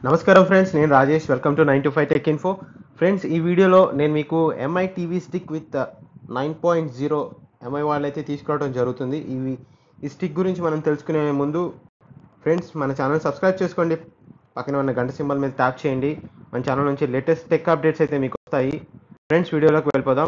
నమస్కారం ఫ్రెండ్స్ నేను Rajesh welcome to nine two five tech info friends ఈ వీడియోలో నేను మీకు Mi TV stick with nine point zero Mi వాళ్ళు అయితే తీసుకురావడం జరుగుతుంది ఇవి ఈ స్టిక్ గురించి మనం తెలుసుకునే ముందు ఫ్రెండ్స్ మన ఛానల్ సబ్స్క్రైబ్ చేసుకోండి పక్కన ఉన్న గంట సింబల్ మీద ట్యాప్ చేయండి మన ఛానల్ నుంచి లేటెస్ట్ టెక్ అప్డేట్స్ అయితే మీకు వస్తాయి ఫ్రెండ్స్ వీడియోలోకి వెళ్ళిపోదాం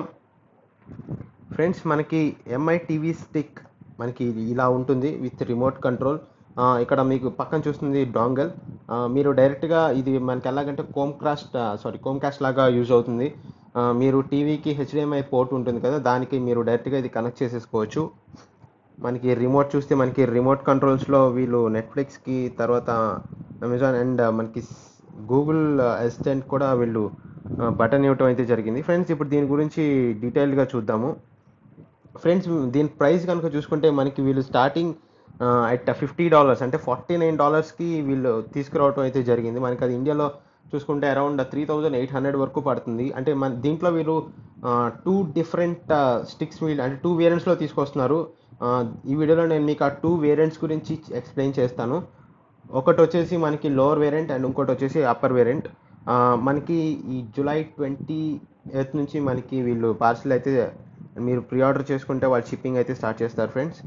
ఫ్రెండ్స్ మనకి ఎంఐ టీవీ స్టిక్ మనకి ఇది ఇలా ఉంటుంది విత్ రిమోట్ కంట్రోల్ ఇక్కడ మీకు పక్కన చూస్తుంది డాంగల్ మీరు డైరెక్ట్గా ఇది మనకి ఎలాగంటే Chromecast sorry Chromecast లాగా యూజ్ అవుతుంది ఆ, మీరు టీవీకి హెచ్డిఎంఐ పోర్ట్ ఉంటుంది కదా దానికి మీరు డైరెక్ట్గా ఇది కనెక్ట్ చేసేసుకోవచ్చు మనకి రిమోట్ చూస్తే మనకి రిమోట్ కంట్రోల్స్లో వీళ్ళు నెట్ఫ్లిక్స్కి తర్వాత అమెజాన్ అండ్ మనకి గూగుల్ అసిస్టెంట్ కూడా వీళ్ళు బటన్ ఇవ్వటం అయితే జరిగింది ఫ్రెండ్స్ ఇప్పుడు దీని గురించి డీటెయిల్గా చూద్దాము ఫ్రెండ్స్ దీని ప్రైస్ కనుక చూసుకుంటే మనకి వీళ్ళు స్టార్టింగ్ అట్ ఫిఫ్టీ డాలర్స్ అంటే ఫార్టీ నైన్ డాలర్స్కి వీళ్ళు తీసుకురావడం అయితే జరిగింది మనకి అది ఇండియాలో చూసుకుంటే around three thousand eight hundred వరకు పడుతుంది అంటే మన దీంట్లో వీళ్ళు టూ డిఫరెంట్ స్టిక్స్ వీళ్ళు అంటే టూ వేరియంట్స్లో తీసుకొస్తున్నారు ఆ, ఈ వీడియోలో నేను మీకు ఆ టూ వేరియంట్స్ గురించి ఎక్స్ప్లెయిన్ చేస్తాను ఒకటి వచ్చేసి మనకి లోవర్ వేరియంట్ అండ్ ఇంకోటి వచ్చేసి అప్పర్ వేరియంట్ మనకి ఈ జూలై ట్వంటీ ఎయిత్ నుంచి మనకి వీళ్ళు పార్సల్ అయితే మీరు ప్రీ ఆర్డర్ చేసుకుంటే వాళ్ళు షిప్పింగ్ అయితే స్టార్ట్ చేస్తారు ఫ్రెండ్స్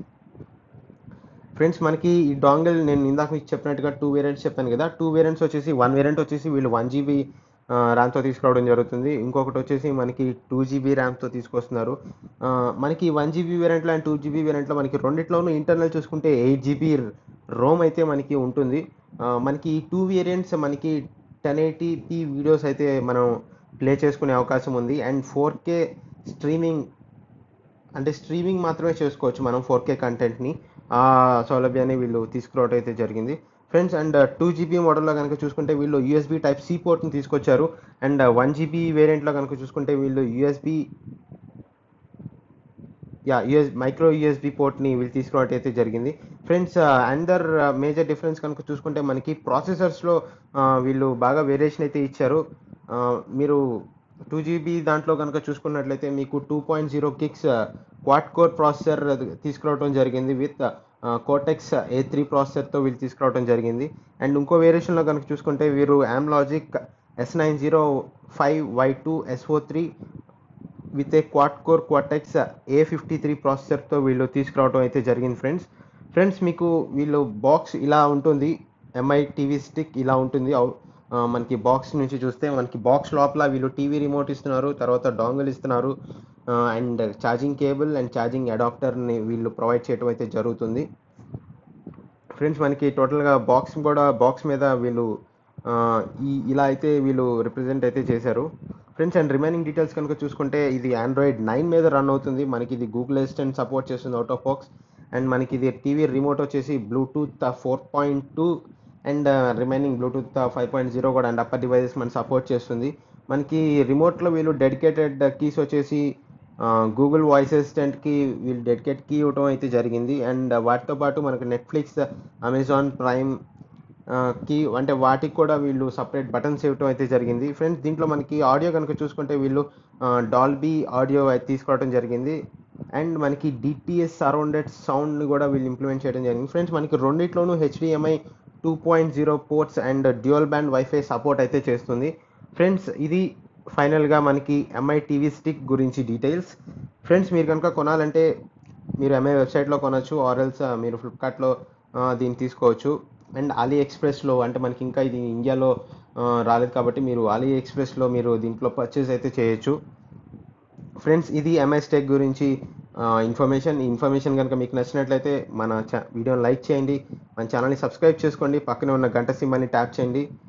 ఫ్రెండ్స్ మనకి ఈ డాంగిల్ నేను ఇందాక మీకు చెప్పినట్టుగా టూ వేరియంట్స్ చెప్పాను కదా టూ వేరియంట్స్ వచ్చేసి వన్ వేరియంట్ వచ్చేసి వీళ్ళు వన్ జీబీ ర్యామ్తో తీసుకురావడం జరుగుతుంది ఇంకొకటి వచ్చేసి మనకి టూ జీబీ ర్యామ్తో తీసుకొస్తున్నారు ఆ, మనకి వన్ జీబీ వేరియంట్లో అండ్ టూ జీబీ వేరియంట్లో మనకి రెండిట్లోనూ ఇంటర్నల్ చూసుకుంటే ఎయిట్ జీబీ రోమ్ అయితే మనకి ఉంటుంది ఆ, మనకి ఈ టూ వేరియంట్స్ మనకి టెన్ ఎయిటీపీ వీడియోస్ అయితే మనం ప్లే చేసుకునే అవకాశం ఉంది అండ్ ఫోర్ కే స్ట్రీమింగ్ అంటే స్ట్రీమింగ్ మాత్రమే చేసుకోవచ్చు మనం ఫోర్ కే కంటెంట్ని ఆ సౌలభ్యాన్ని వీళ్ళు తీసుకురావడం అయితే జరిగింది ఫ్రెండ్స్ అండ్ టూ జీబీ మోడల్లో కనుక చూసుకుంటే వీళ్ళు యూఎస్బీ టైప్ సి పోర్ట్ని తీసుకొచ్చారు అండ్ వన్ జీబీ వేరియంట్లో కనుక చూసుకుంటే వీళ్ళు యూఎస్బీ యా యూఎస్ మైక్రో యూఎస్బి పోర్ట్ని వీళ్ళు తీసుకురావడం అయితే జరిగింది ఫ్రెండ్స్ అందర్ మేజర్ డిఫరెన్స్ కనుక చూసుకుంటే మనకి ప్రాసెసర్స్లో వీళ్ళు బాగా వేరియేషన్ అయితే ఇచ్చారు ఆ, మీరు టూ జీబీ దాంట్లో కనుక చూసుకున్నట్లయితే మీకు టూ పాయింట్ జీరో కిక్స్ క్వాడ్ కోర్ ప్రాసెసర్ తీసుకురావడం జరిగింది విత్ కోటెక్స్ ఏ త్రీ ప్రాసెసర్తో వీళ్ళు తీసుకురావడం జరిగింది అండ్ ఇంకో వేరియేషన్లో కనుక చూసుకుంటే వీరు Amlogic S nine zero five Y two S O three with A quad core Cortex A fifty three ప్రాసెసర్తో వీళ్ళు తీసుకురావడం అయితే జరిగింది ఫ్రెండ్స్ ఫ్రెండ్స్ మీకు వీళ్ళు బాక్స్ ఇలా ఉంటుంది ఎంఐ టీవీ స్టిక్ ఇలా ఉంటుంది అవు- ఆ, మనకి బాక్స్ నుంచి చూస్తే మనకి బాక్స్ లోపల వీళ్ళు టీవీ రిమోట్ ఇస్తున్నారు తర్వాత డాంగిల్ ఇస్తున్నారు and charging cable and charging అడాప్టర్ని వీళ్ళు ప్రొవైడ్ చేయడం అయితే జరుగుతుంది ఫ్రెండ్స్ మనకి టోటల్గా బాక్స్ కూడా బాక్స్ మీద వీళ్ళు ఆ, ఈ ఇలా అయితే వీళ్ళు రిప్రజెంట్ అయితే చేశారు ఫ్రెండ్స్ అండ్ రిమైనింగ్ డీటెయిల్స్ కనుక చూసుకుంటే ఇది ఆండ్రాయిడ్ నైన్ మీద రన్ అవుతుంది మనకి ఇది గూగుల్ అసిస్టెంట్ సపోర్ట్ చేస్తుంది అవుట్ ఆఫ్ బాక్స్ అండ్ మనకి ఇది టీవీ రిమోట్ వచ్చేసి Bluetooth four point two and remaining Bluetooth five point zero కూడా అండ్ అప్పర్ డివైజెస్ మనం సపోర్ట్ చేస్తుంది మనకి రిమోట్లో వీళ్ళు డెడికేటెడ్ కీస్ వచ్చేసి గూగుల్ వాయిస్ అసిస్టెంట్కి వీళ్ళు డెడికేట్ కీ ఇవ్వడం అయితే జరిగింది అండ్ వాటితో పాటు మనకు నెట్ఫ్లిక్స్ అమెజాన్ ప్రైమ్ కి అంటే వాటికి కూడా వీళ్ళు సపరేట్ బటన్స్ ఇవ్వటం అయితే జరిగింది ఫ్రెండ్స్ దీంట్లో మనకి ఆడియో కనుక చూసుకుంటే వీళ్ళు డాల్బీ ఆడియో అయితే తీసుకోవడం జరిగింది అండ్ మనకి డిటిఎస్ సరౌండెడ్ సౌండ్ని కూడా వీళ్ళు ఇంప్లిమెంట్ చేయడం జరిగింది ఫ్రెండ్స్ మనకి రెండిట్లోనూ HDMI two point zero ports and dual band WiFi support అయితే చేస్తుంది ఫ్రెండ్స్ ఇది ఫైనల్గా మనకి ఎంఐ టీవీ స్టిక్ గురించి డీటెయిల్స్ ఫ్రెండ్స్ మీరు కనుక కొనాలంటే మీరు ఎంఐ వెబ్సైట్లో కొనవచ్చు ఆర్ఎల్స్ మీరు ఫ్లిప్కార్ట్లో దీన్ని తీసుకోవచ్చు అండ్ అలీ ఎక్స్ప్రెస్లో అంటే మనకి ఇంకా ఇది ఇండియాలో ఆ, రాలేదు కాబట్టి మీరు అలీ ఎక్స్ప్రెస్లో మీరు దీంట్లో పర్చేస్ అయితే చేయొచ్చు ఫ్రెండ్స్ ఇది ఎంఐ స్టెక్ గురించి ఇన్ఫర్మేషన్ ఈ ఇన్ఫర్మేషన్ కనుక మీకు నచ్చినట్లయితే మన చా వీడియోని లైక్ చేయండి మన ఛానల్ని సబ్స్క్రైబ్ చేసుకోండి పక్కనే ఉన్న గంట సింబల్ని ట్యాప్ చేయండి